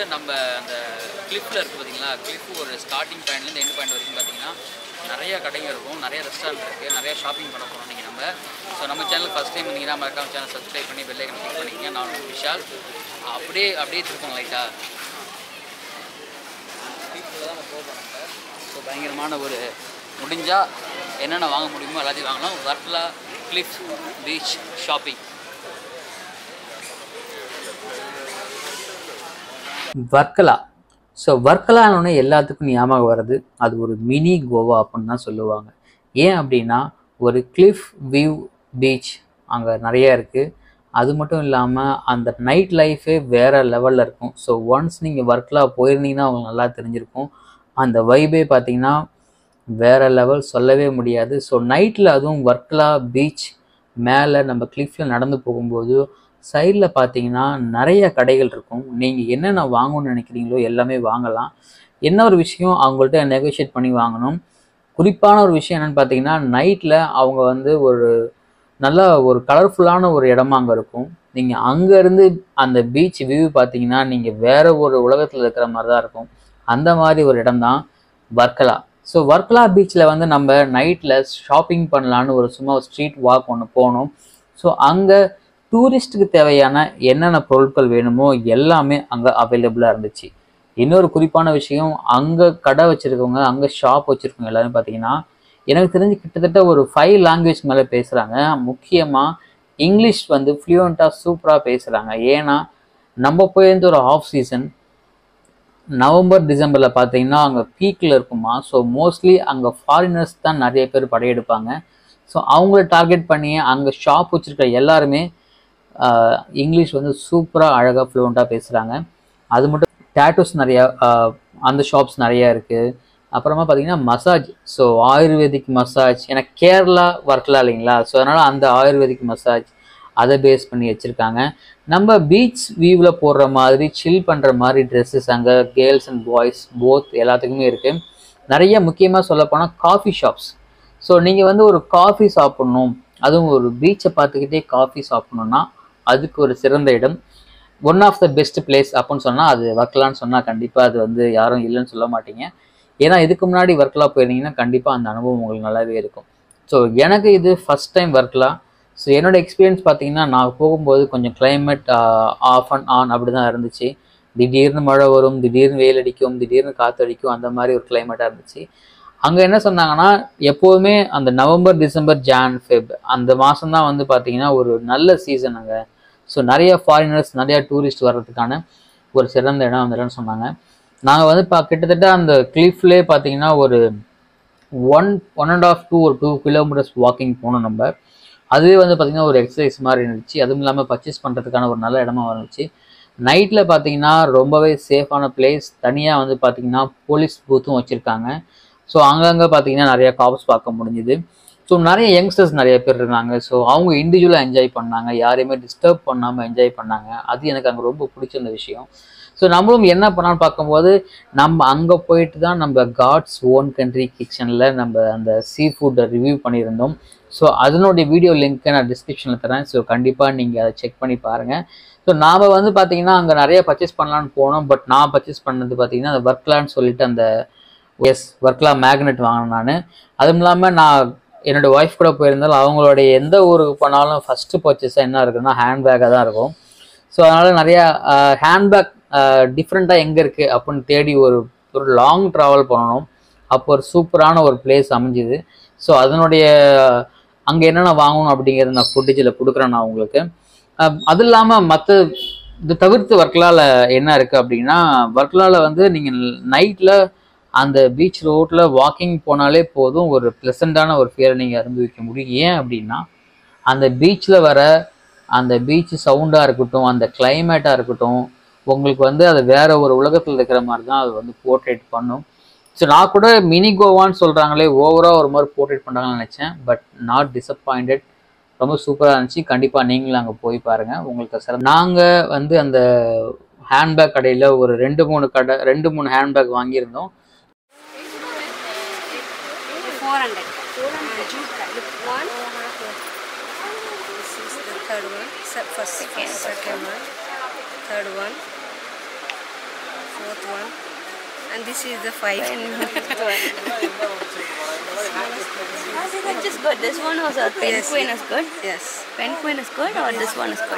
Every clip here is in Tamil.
நம்ம அந்த கிளிஃபில் இருக்குது பார்த்தீங்களா கிளிஃப் ஒரு ஸ்டார்டிங் பாயிண்ட்லேருந்து எண்ட் பாயிண்ட் வரைக்கும் பார்த்தீங்கன்னா நிறைய கடைங்க இருக்கும் நிறைய ரெஸ்டாரண்ட் இருக்குது நிறைய ஷாப்பிங் பண்ண போகிறோம் நீங்கள் நம்ம ஸோ நம்ம சேனல் ஃபஸ்ட் டைம் வந்தீங்கன்னா மறக்காம சேனல் சப்ஸ்கிரைப் பண்ணி பெல்லைக்கன் கிளிக் பண்ணிக்கங்க நான் உங்க விஷால் அப்படியே அப்படியே திருப்போம் லைட்டாக ஸ்ட்ரீட்டில் தான் நம்ம போகிறோம் நம்ம ஸோ பயங்கரமான ஒரு முடிஞ்சால் என்னென்ன வாங்க முடியுமோ எல்லாத்தையும் வாங்கலாம் வர்ட்லா cliff beach shopping Varkala so வர்க்கலான்னு எல்லாத்துக்கும் ஞாபகம் வர்றது அது ஒரு மினி கோவா அப்படின்னு தான் சொல்லுவாங்க ஏன் அப்படின்னா ஒரு கிளிஃப் வியூ பீச் அங்கே நிறைய இருக்குது அது மட்டும் இல்லாமல் அந்த நைட் லைஃபே வேறு லெவலில் இருக்கும் ஸோ ஒன்ஸ் நீங்கள் வர்க்கலா போயிருந்தீங்கன்னா உங்களுக்கு நல்லா தெரிஞ்சிருக்கும் அந்த வைபே பார்த்தீங்கன்னா வேறு லெவல் சொல்லவே முடியாது ஸோ நைட்டில் அதுவும் வர்க்கலா பீச் மேலே நம்ம கிளிஃபில் நடந்து போகும்போது சைடில் பார்த்தீங்கன்னா நிறைய கடைகள் இருக்கும் நீங்கள் என்னென்ன வாங்கணும்னு நினைக்கிறீங்களோ எல்லாமே வாங்கலாம் என்ன ஒரு விஷயம் அவங்கள்ட்ட நெகோஷியேட் பண்ணி வாங்கணும் குறிப்பான ஒரு விஷயம் என்னென்னு பார்த்தீங்கன்னா நைட்டில் அவங்க வந்து ஒரு நல்ல ஒரு கலர்ஃபுல்லான ஒரு இடமா அங்கே இருக்கும் நீங்கள் அங்கேருந்து அந்த பீச் வியூ பார்த்தீங்கன்னா நீங்கள் வேற ஒரு உலகத்தில் இருக்கிற மாதிரி தான் இருக்கும் அந்த மாதிரி ஒரு இடம் தான் வர்க்கலா ஸோ வர்க்கலா பீச்சில் வந்து நம்ம நைட்டில் ஷாப்பிங் பண்ணலான்னு ஒரு சும்மா ஒரு ஸ்ட்ரீட் வாக் ஒன்று போனோம் ஸோ அங்கே டூரிஸ்ட்டுக்கு தேவையான என்னென்ன பொருட்கள் வேணுமோ எல்லாமே அங்கே அவைலபிளாக இருந்துச்சு இன்னொரு குறிப்பான விஷயம் அங்கே கடை வச்சுருக்கவங்க அங்கே ஷாப் வச்சுருக்கவங்க எல்லாரும் பார்த்தீங்கன்னா எனக்கு தெரிஞ்சு கிட்டத்தட்ட ஒரு ஃபைவ் லாங்குவேஜ் மேலே பேசுகிறாங்க முக்கியமாக இங்கிலீஷ் வந்து ஃப்ளூயண்ட்டாக சூப்பராக பேசுகிறாங்க ஏன்னா நம்ம போயிருந்த ஒரு ஆஃப் சீசன் நவம்பர் டிசம்பரில் பார்த்தீங்கன்னா அங்கே பீக்கில் இருக்குமா ஸோ மோஸ்ட்லி அங்கே ஃபாரினர்ஸ் தான் நிறைய பேர் படையெடுப்பாங்க ஸோ அவங்கள டார்கெட் பண்ணி அங்கே ஷாப் வச்சுருக்க எல்லாருமே ஆஹ், இங்கிலீஷ் வந்து சூப்பராக அழகாக ஃப்ளூவெண்ட்டாக பேசுகிறாங்க அது மட்டும் டேட்டூஸ் நிறையா ஆஹ், அந்த ஷாப்ஸ் நிறையா இருக்குது அப்புறமா பார்த்தீங்கன்னா மசாஜ் ஸோ ஆயுர்வேதிக் மசாஜ் ஏன்னா கேரளா ஒர்க்லாம் இல்லைங்களா ஸோ அதனால் அந்த ஆயுர்வேதிக் மசாஜ் அதை பேஸ் பண்ணி வச்சுருக்காங்க நம்ம பீச் வியூவில் போடுற மாதிரி சில் பண்ணுற மாதிரி ட்ரெஸ்ஸஸ் அங்கே கேர்ள்ஸ் அண்ட் பாய்ஸ் போத் எல்லாத்துக்குமே இருக்குது நிறைய முக்கியமாக சொல்லப்போனால் காஃபி ஷாப்ஸ் ஸோ நீங்கள் வந்து ஒரு காஃபி சாப்பிட்ணும் அதுவும் ஒரு பீச்சை பார்த்துக்கிட்டே காஃபி சாப்பிட்ணுன்னா அதுக்கு ஒரு சிறந்த இடம் one of the best place அப்படின்னு சொன்னால் அது வர்க்கலான்னு சொன்னால் கண்டிப்பாக அது வந்து யாரும் இல்லைன்னு சொல்ல மாட்டீங்க ஏன்னா இதுக்கு முன்னாடி வர்க்கலா போயிருந்தீங்கன்னா கண்டிப்பாக அந்த அனுபவம் உங்களுக்கு நல்லாவே இருக்கும் ஸோ எனக்கு இது ஃபஸ்ட் டைம் வர்க்கலா ஸோ என்னோட எக்ஸ்பீரியன்ஸ் பார்த்தீங்கன்னா நான் போகும்போது கொஞ்சம் climate ஆஃப் அண்ட் ஆன் அப்படி தான் இருந்துச்சு திடீர்னு மழை வரும் திடீர்னு வெயில் அடிக்கும் திடீர்னு காற்று அடிக்கும் அந்த மாதிரி ஒரு கிளைமேட்டாக இருந்துச்சு அங்கே என்ன சொன்னாங்கன்னா எப்போவுமே அந்த நவம்பர் டிசம்பர் ஜான் ஃபெப் அந்த மாதம் தான் வந்து பார்த்தீங்கன்னா ஒரு நல்ல சீசன் அங்கே ஸோ நிறைய ஃபாரினர்ஸ் நிறைய டூரிஸ்ட் வர்றதுக்கான ஒரு சிறந்த இடம் அந்த இடம்னு சொன்னாங்க நாங்கள் வந்து பா கிட்டத்தட்ட அந்த கிளிஃப்லேயே பார்த்தீங்கன்னா ஒரு one one and half two ஒரு டூ கிலோமீட்டர்ஸ் வாக்கிங் போனோம் நம்ம அதுவே வந்து பார்த்திங்கன்னா ஒரு எக்ஸசைஸ் மாதிரி இருந்துச்சு அதுவும் இல்லாமல் பர்ச்சேஸ் பண்ணுறதுக்கான ஒரு நல்ல இடமா இருந்துச்சு நைட்டில் பார்த்தீங்கன்னா ரொம்பவே சேஃபான பிளேஸ் தனியாக வந்து பார்த்தீங்கன்னா போலீஸ் பூத்தும் வச்சுருக்காங்க ஸோ அங்கங்கே பார்த்தீங்கன்னா நிறைய காப்ஸ் பார்க்க முடிஞ்சுது ஸோ நிறைய யங்ஸ்டர்ஸ் நிறைய பேர் இருந்தாங்க ஸோ அவங்க இண்டிவிஜுவலாக என்ஜாய் பண்ணாங்க யாரையுமே டிஸ்டர்ப் பண்ணாமல் என்ஜாய் பண்ணாங்க அது எனக்கு அங்கே ரொம்ப பிடிச்சிருந்த விஷயம் ஸோ நம்மளும் என்ன பண்ணான்னு பார்க்கும்போது நம்ம அங்கே போயிட்டு தான் நம்ம காட்ஸ் ஓன் கண்ட்ரி கிச்சனில் நம்ம அந்த சீ ஃபுட்டை ரிவ்யூ பண்ணியிருந்தோம் ஸோ அதனுடைய வீடியோ லிங்க்கை நான் டிஸ்கிரிப்ஷனில் தரேன் ஸோ கண்டிப்பாக நீங்கள் அதை செக் பண்ணி பாருங்கள் ஸோ நாம் வந்து பார்த்தீங்கன்னா அங்கே நிறைய பர்ச்சேஸ் பண்ணலான்னு போனோம் பட் நான் பர்ச்சேஸ் பண்ணது பார்த்தீங்கன்னா அந்த ஒர்க்லான்னு சொல்லிட்டு அந்த எஸ் ஒர்க்லா மேக்னெட் வாங்கினேன் நான் அதுவும் இல்லாமல் நான் என்னோட ஒய்ஃப் கூட போயிருந்தாலும் அவங்களுடைய எந்த ஊருக்கு போனாலும் ஃபஸ்ட்டு பர்ச்சேஸாக என்ன இருக்குன்னா ஹேண்ட்பேக்காக தான் இருக்கும் ஸோ அதனால் நிறையா ஹேண்ட்பேக் டிஃப்ரெண்ட்டாக எங்கே இருக்குது அப்படின்னு தேடி ஒரு ஒரு லாங் ட்ராவல் பண்ணணும் அப்போ ஒரு சூப்பரான ஒரு பிளேஸ் அமைஞ்சுது ஸோ அதனுடைய அங்கே என்னென்ன வாங்கணும் அப்படிங்கிறத நான் ஃபுட்டேஜில் கொடுக்குறேன் நான் உங்களுக்கு அஹ் அது இல்லாமல் மற்ற இது தவிர்த்து வர்க்கலால என்ன இருக்குது அப்படின்னா வர்க்கலால வந்து நீங்கள் நைட்டில் அந்த பீச் ரோட்டில் வாக்கிங் போனாலே போதும் ஒரு ப்ளசண்ட்டான ஒரு ஃபீலை நீங்கள் அனுபவிக்க முடியும் ஏன் அப்படின்னா அந்த பீச்சில் வர அந்த பீச் சவுண்டாக இருக்கட்டும் அந்த கிளைமேட்டாக இருக்கட்டும் உங்களுக்கு வந்து அது வேற ஒரு உலகத்தில் இருக்கிற மாதிரி தான் அது வந்து போர்ட்ரேட் பண்ணும் ஸோ நான் கூட மினி கோவான்னு சொல்கிறாங்களே ஓவராக ஒரு மாதிரி போர்ட்ரேட் பண்ணுறாங்கன்னு நினச்சேன் பட் நாட் டிசப்பாயிண்டட் ரொம்ப சூப்பராக இருந்துச்சு கண்டிப்பாக நீங்களும் அங்கே போய் பாருங்கள் உங்களுக்கு சிற நாங்கள் வந்து அந்த ஹேண்ட்பேக் கடையில் ஒரு ரெண்டு மூணு கடை ரெண்டு மூணு ஹேண்ட்பேக் வாங்கியிருந்தோம் 400. Uh, jute look one. This is the third one. Se- First, second, second one. Third one. fourth one. And this is the five. Which is good. This one was a penguin is good. yes. Penguin is good or this one is good?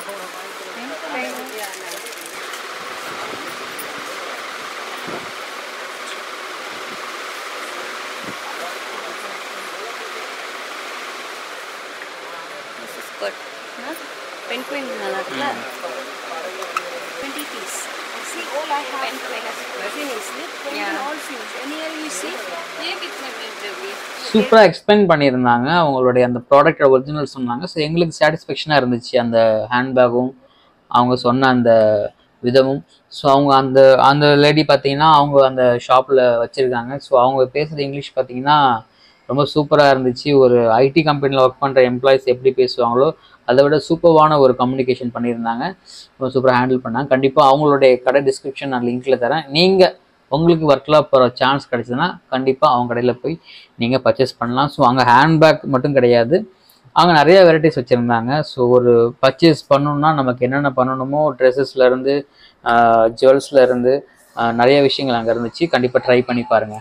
This is good. Huh? Penguin நல்லா இருக்குல்ல? 20 piece. See, all I have Penguin is good. finished. Penguin Yeah. all finished. And here you see, சூப்பராக எக்ஸ்பிளைன் பண்ணியிருந்தாங்க அவங்களுடைய அந்த ப்ராடக்டோட ஒரிஜினல் சொன்னாங்க ஸோ எங்களுக்கு சாட்டிஸ்ஃபேக்ஷனாக இருந்துச்சு அந்த ஹேண்ட்பேக்கும் அவங்க சொன்ன அந்த விதமும் ஸோ அவங்க அந்த அந்த லேடி பார்த்தீங்கன்னா அவங்க அந்த ஷாப்பில் வச்சுருக்காங்க ஸோ அவங்க பேசுகிற இங்கிலீஷ் பார்த்தீங்கன்னா ரொம்ப சூப்பராக இருந்துச்சு ஒரு ஐடி கம்பெனியில் ஒர்க் பண்ணுற எம்ப்ளாயிஸ் எப்படி பேசுவாங்களோ அதை விட சூப்பர்வான ஒரு கம்யூனிகேஷன் பண்ணியிருந்தாங்க ரொம்ப சூப்பராக ஹேண்டில் பண்ணாங்க கண்டிப்பாக அவங்களுடைய கடை டிஸ்கிரிப்ஷன் நான் லிங்க்கில் தரேன் நீங்கள் உங்களுக்கு ஒர்க்கில் போகிற சான்ஸ் கிடைச்சதுன்னா கண்டிப்பாக அவங்க கடையில் போய் நீங்கள் பர்ச்சேஸ் பண்ணலாம் ஸோ அங்கே ஹேண்ட்பேக் மட்டும் கிடையாது அங்கே நிறைய வெரைட்டிஸ் வச்சுருந்தாங்க ஸோ ஒரு பர்ச்சேஸ் பண்ணணும்னா நமக்கு என்னென்ன பண்ணணுமோ ட்ரெஸ்ஸஸ்லேருந்து ஜுவல்ஸ்லேருந்து நிறைய விஷயங்கள் அங்கே இருந்துச்சு கண்டிப்பாக ட்ரை பண்ணி பாருங்கள்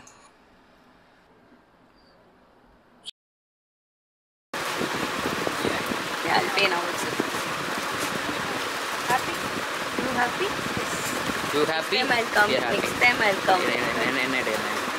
Yeah, I'll pay now also. Happy? You happy? You happy Next time I'll come. Next time I'll come. என்ன என்ன என்ன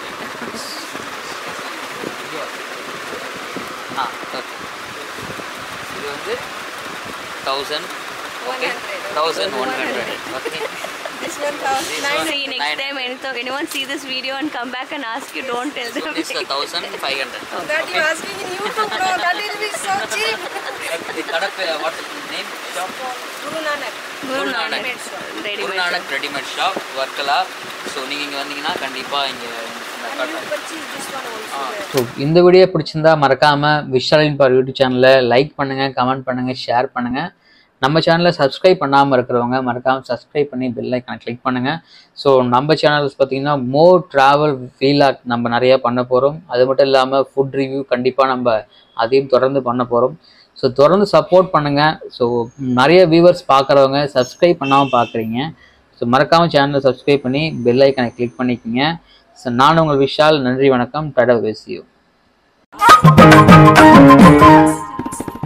ஆ ஓகே இது வந்து thousand okay thousand one hundred okay this one costs See, next Nine. time anything, anyone see this video and come back and ask you, don't tell them. this is thousand five hundred that you asking in YouTube, no, that will be so cheap. கடப்பு what name shop Guru Nanak. Guru Guru Nanak. Nanak. Ready Guru Nanak readymade shop Varkala so நீங்கள் இங்கே வந்தீங்கன்னா கண்டிப்பாக இங்கே And you purchase this one also. So இந்த வீடியோ பிடிச்சிருந்தா மறக்காமல் விஷாலின் பார் யூடியூப் சேனலை லைக் பண்ணுங்கள் கமெண்ட் பண்ணுங்கள் ஷேர் பண்ணுங்கள் நம்ம சேனலை சப்ஸ்கிரைப் பண்ணாமல் இருக்கிறவங்க மறக்காமல் சப்ஸ்கிரைப் பண்ணி பெல் ஐக்கானை கிளிக் பண்ணுங்கள் ஸோ நம்ம சேனல்ஸ் பார்த்தீங்கன்னா மோர் ட்ராவல் ஃபீலாக் நம்ம நிறையா பண்ண போகிறோம் அது மட்டும் இல்லாமல் ஃபுட் ரிவ்யூ கண்டிப்பாக நம்ம அதையும் தொடர்ந்து பண்ண போகிறோம் ஸோ தொடர்ந்து சப்போர்ட் பண்ணுங்கள் ஸோ நிறைய வியூவர்ஸ் பார்க்குறவங்க சப்ஸ்கிரைப் பண்ணாமல் பார்க்குறீங்க ஸோ மறக்காமல் சேனலை சப்ஸ்கிரைப் பண்ணி பெல் ஐக்கானை கிளிக் பண்ணிக்கோங்க ஸோ நான் உங்கள் விஷால் நன்றி வணக்கம் டட பேசியோ